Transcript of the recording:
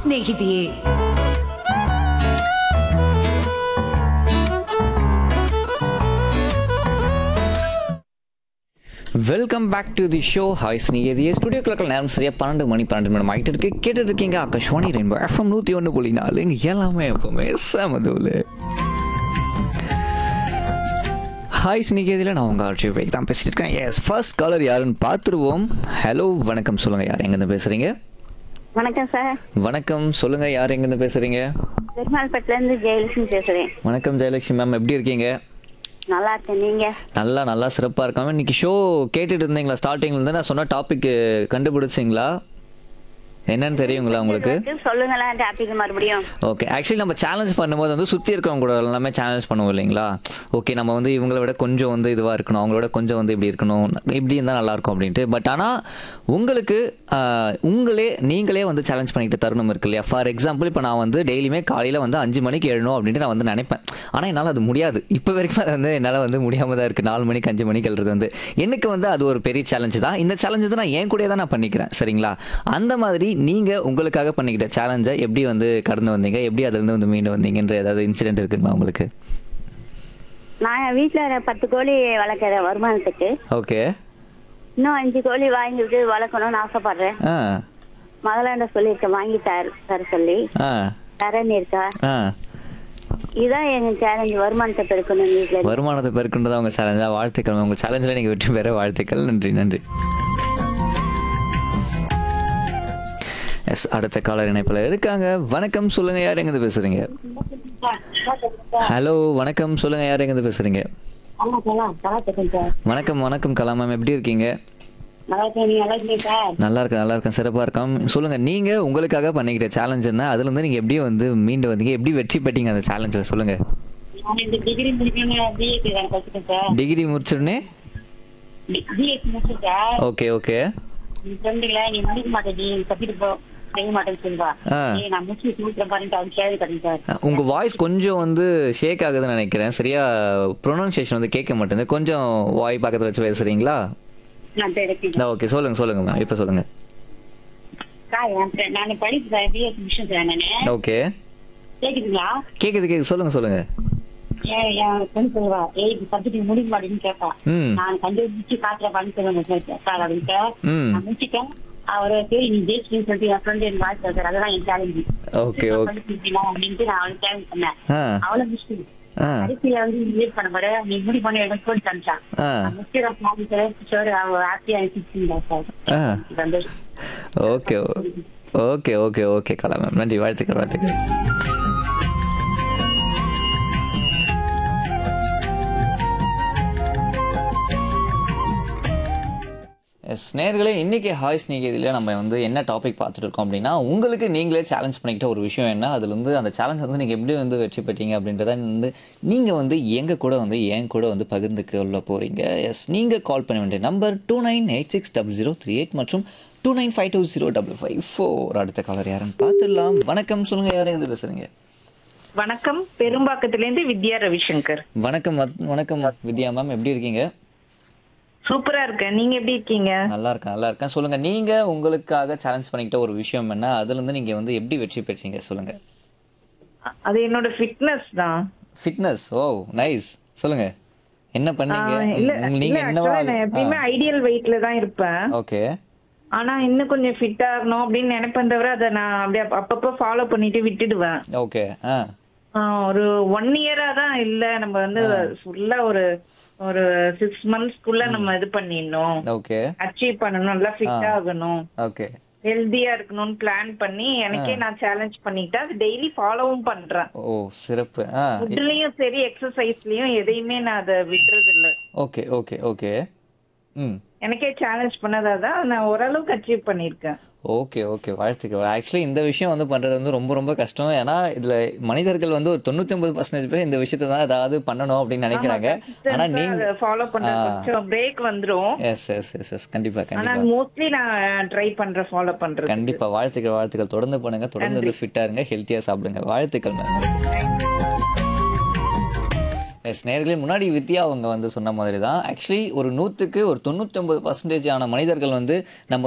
ಸ್ನೇಹಿತೆಯೇ welcome back to the show hi ஸ்னேகிதியே studio கிளக்கில் நேரம் சரியா பன்னெண்டு மணி பன்னெண்டு மணி ஆகிட்டு இருக்கு கேட்டுட்டு இருக்கீங்க ஆகாஷ்வாணி ரெயின்போ எஃப்எம் நூற்றி ஒன்று புள்ளி நாலு இங்க எல்லாமே எப்பவுமே சமதூல் ஹாய் ஸ்னேகிதியில் நான் உங்கள் ஆர்ஜி வைக் தான் பேசிட்டு இருக்கேன் எஸ் ஃபர்ஸ்ட் காலர் யாருன்னு பார்த்துருவோம் ஹலோ வணக்கம் சொல்லுங்கள் யார் எங்கேருந்து பேசுகிறீங்க வணக்கம் சார் வணக்கம் சொல்லுங்கள் யார் எங்கேருந்து பேசுகிறீங்க பெருமாள்பட்டில இருந்து ஜெயலட்சுமி பேசுறேன் வணக்கம் ஜெயலட்சுமி மேம் எப்படி இருக்கீங்க நல்லா இருக்கேன் நீங்க நல்லா நல்லா சிறப்பாக இருக்காம இன்னைக்கு ஷோ கேட்டுட்டு இருந்தீங்களா ஸ்டார்டிங்லேருந்து நான் சொன்ன டாபிக் கண்டுபிடிச்சிங்களா என்னன்னு தெரியுங்களா உங்களுக்கு சொல்லுங்களேன் டாபிக் மறுபடியும் ஓகே ஆக்சுவலி நம்ம சேலஞ்ச் பண்ணும்போது வந்து சுற்றி இருக்கவங்க கூட எல்லாமே சேலஞ்ச் பண்ணுவோம் இல்லைங்களா ஓகே நம்ம வந்து இவங்கள விட கொஞ்சம் வந்து இதுவாக இருக்கணும் அவங்களோட கொஞ்சம் வந்து இப்படி இருக்கணும் இப்படி இருந்தால் நல்லாயிருக்கும் அப்படின்ட்டு பட் ஆனால் உங்களுக்கு ஆஹ், உங்களே நீங்களே வந்து சேலஞ்ச் பண்ணிக்கிட்ட தருணம் இருக்கு இல்லையா ஃபார் எக்ஸாம்பிள் இப்போ நான் வந்து டெய்லியுமே காலையில் வந்து அஞ்சு மணிக்கு எழணும் அப்படின்ட்டு நான் வந்து நினைப்பேன் ஆனால் என்னால் அது முடியாது இப்போ வரைக்கும் அது வந்து என்னால் வந்து முடியாமல் தான் இருக்குது நாலு மணிக்கு அஞ்சு மணிக்கு எழுறது வந்து எனக்கு வந்து அது ஒரு பெரிய சேலஞ்சு தான் இந்த சேலஞ்சு தான் நான் என் கூடயே தான் நான் பண்ணிக்கிறேன் சரிங்களா அந்த மாதிரி நீங்கள் உங்களுக்காக பண்ணிக்கிட்ட சேலஞ்சை எப்படி வந்து கடந்து வந்தீங்க எப்படி அதுலேருந்து வந்து மீண்டு வந்தீங்கன்ற ஏதாவது இன்சிடென்ட் இருக்குங்களா உங்களுக்கு நான் வீட்டுல பத்து கோழி வளர்க்குற வருமானத்துக்கு ஓகே இன்னும் அஞ்சு கோழி வாங்கிட்டு வளர்க்கணும்னு ஆசைப்படுறேன் ஆ முதலாண்ட சொல்லியிருக்கேன் வாங்கி தர தர சொல்லி ஆ தரேன்னு இருக்கா ஆ இதான் எங்க சேலஞ்ச் வருமானத்தை பெருக்கணும் வீட்டுல இருந்து. வருமானத்தை பெருக்குன்றதா உங்கள் சேலஞ்சா வாழ்த்துக்கள் உங்கள் சேலஞ்சில் நீங்கள் வெற்றி பெற வாழ்த்துக்கள் நன்றி நன்றி எஸ் அடுத்த காலர் இணைப்பில் இருக்காங்க வணக்கம் சொல்லுங்க யார் எங்கேருந்து பேசுறீங்க ஹலோ வணக்கம் சொல்லுங்க யார் எங்கேருந்து பேசுறீங்க ஆமா சார் நல்லா இருக்கேன் சார் வணக்கம் வணக்கம் கலா மேம் எப்படி இருக்கீங்க நல்லா இருக்கேன் நீங்க நல்லா இருக்கீங்க சார் நல்லா இருக்கேன் நல்லா இருக்கேன் சிறப்பாக இருக்கோம் சொல்லுங்க நீங்க உங்களுக்காக பண்ணிக்கிட்ட சேலஞ்ச் என்ன அதுல இருந்து நீங்க எப்படி வந்து மீண்டு வந்தீங்க எப்படி வெற்றி பெற்றீங்க அந்த சேலஞ்சில் சொல்லுங்க நான் இந்த டிகிரி முடிக்கணும் பிஎஸ்சி தான் படிச்சிருக்கேன் சார் டிகிரி முடிச்சிருனே பிஎஸ்சி முடிச்சிருக்கேன் சார் ஓகே ஓகே நீ ஃப்ரெண்டுங்களா நீ முடிக்க மாட்டேன் நீ கத்திட்டு போ செய்ய மாட்டேன்னு சொல்லுவா ஆ. ஏய், நான் முடிச்சு சூத்திரம் பாருங்க அவன் கேள்வி கட்டுங்க சார் உங்க வாய்ஸ் கொஞ்சம் வந்து ஷேக் ஆகுதுன்னு நினைக்கிறேன் சரியா ப்ரொனன்சியேஷன் வந்து கேட்க மாட்டேங்குது கொஞ்சம் வாய் பக்கத்துல வச்சு பேசுறீங்களா நான் தெரிவிக்கிறேன் ஓகே சொல்லுங்க சொல்லுங்க மேம் இப்போ சொல்லுங்க சார் என் friend- நான் படிப்பு சார் பிஎஸ்சி முடிச்சேன் சார் நானு ஓகே கேக்குதுங்களா கேக்குது கேக்குது சொல்லுங்க சொல்லுங்க ஏன் என் ஃப்ரெண்ட் சொல்லுவா ஏய் இது சப்ஜெக்ட் முடிக்க மாட்டேன்னு கேட்பா ம் நான் கண்டுபிடிச்சு காட்டுற பண்ணி சொல்லுவேன் சார் சார் அப்படின்ட்டு ம் நான் முடிச்சிட்டேன் அவரு சரி நீ ஜெயிச்சின்னு சொல்லிட்டு என் ஃப்ரெண்ட் என் வாழ்க்கை சார் அதெல்லாம் என் சேலஞ்சு ஓகே ஓகே அப்படின்ட்டு நான் அவளுக்கு சேலஞ்ச் பண்ணேன் ஆ அவளை முடிச்சு ஆ கடைசியில வந்து லேட் பண்ண போற நீ முடி பண்ணி எடுத்து சொல்லி காமிச்சான் ஆ முக்கிய சார் அவ ஹாப்பியா இருந்துச்சு சார் ஆ சந்தோஷம் okay okay okay okay Kala ma'am நன்றி வாழ்த்துக்கள் வாழ்த்துக்கள் எஸ் நேர்களே இன்றைக்கி ஹாய் ஸ்நேகிதில் நம்ம வந்து என்ன டாபிக் பார்த்துட்டு இருக்கோம் அப்படின்னா உங்களுக்கு நீங்களே சேலஞ்ச் பண்ணிக்கிட்ட ஒரு விஷயம் என்ன அதுல இருந்து அந்த சேலஞ்ச் வந்து நீங்கள் எப்படி வந்து வெற்றி பெற்றீங்க அப்படின்றத வந்து நீங்கள் வந்து எங்கள் கூட வந்து என் கூட வந்து பகிர்ந்துக்க போகிறீங்க எஸ் நீங்கள் கால் பண்ண வேண்டிய number two nine eight six double zero three eight மற்றும் two nine five two zero double five four அடுத்த காலர் யாருன்னு பார்த்துடலாம் வணக்கம் சொல்லுங்கள் யாரும் எது பேசுகிறீங்க வணக்கம் பெரும்பாக்கத்திலேருந்து வித்யா ரவிசங்கர் வணக்கம் வத்- வணக்கம் வித்யா மேம் எப்படி இருக்கீங்க சூப்பரா இருக்கேன் நீங்க எப்படி இருக்கீங்க நல்லா இருக்கேன் நல்லா இருக்கேன் சொல்லுங்க நீங்க உங்களுக்காக சேலஞ்ச் பண்ணிக்கிட்ட ஒரு விஷயம் என்ன அதுல இருந்து நீங்க வந்து எப்படி வெற்றி பெற்றீங்க சொல்லுங்க அது என்னோட ஃபிட்னஸ் தான் ஃபிட்னஸ் ஓ நைஸ் சொல்லுங்க என்ன பண்ணீங்க ஆஹ் இல்ல உங்க- இல்ல நீங்க actually நான் எப்பயுமே என்னவா ஐடியல் வெயிட்ல தான் இருப்பேன் ஓகே ஆனா இன்னும் கொஞ்சம் ஃபிட் ஆகணும் அப்படின்னு நினைப்பேன் தவிர அதை நான் அப்படியே அப்ப- அப்பப்போ ஃபாலோ பண்ணிட்டு விட்டுடுவேன் ஓகே ஆ ஆஹ் ஒரு ஒன் இயரா தான் இல்ல நம்ம வந்து ஃபுல்லா ஒரு ஒரு சிக்ஸ் மந்த்ஸ்க்குள்ள நம்ம இது பண்ணிடணும் ஓகே அச்சீவ் பண்ணணும் நல்லா ஃபிட் ஆகணும் ஓகே ஹெல்தியா இருக்கணும்னு பிளான் பண்ணி எனக்கே நான் சேலஞ்ச் பண்ணிக்கிட்டேன் அது டெய்லி ஃபாலோவும் பண்றேன் ஓ சிறப்பு ஆ ஃபுட்லயும் சரி எக்ஸசைஸ்லயும் எதையுமே நான் அதை விட்டுறது இல்ல ஓகே ஓகே ஓகே ம் எனக்கே சேலஞ்ச் பண்ணதா தான் நான் ஓரளவுக்கு அச்சீவ் பண்ணிருக்கேன் ஓகே ஓகே வாழ்த்துக்கள் ஆக்சுவலி இந்த விஷயம் வந்து பண்ணுறது வந்து ரொம்ப ரொம்ப கஷ்டம் ஏன்னா இதில் மனிதர்கள் வந்து ஒரு தொண்ணூற்றி ஒன்பது பர்சன்டேஜ் பேர் இந்த விஷயத்தை தான் ஏதாவது பண்ணணும் அப்படின்னு நினைக்கிறாங்க ஆனால் நீங்க ஃபாலோ பண்ற கொஞ்சம் பிரேக் வந்துரும் எஸ் எஸ் எஸ் எஸ் கண்டிப்பாக ஆனா கண்டிப்பாக மோஸ்ட்லி நான் ட்ரை பண்றேன் ஃபாலோ பண்றது கண்டிப்பா வாழ்த்துக்கள் வாழ்த்துக்கள் தொடர்ந்து பண்ணுங்க தொடர்ந்து வந்து ஃபிட்டா இருங்க ஹெல்த்தியா சாப்பிடுங்க வாழ்த்துக்கள் மேம் எஸ் நேர்களே முன்னாடி வித்யா அவங்க வந்து சொன்ன மாதிரி தான் ஆக்சுவலி ஒரு நூற்றுக்கு ஒரு தொண்ணூத்தொம்பது பர்சன்டேஜ் ஆன மனிதர்கள் வந்து நம்ம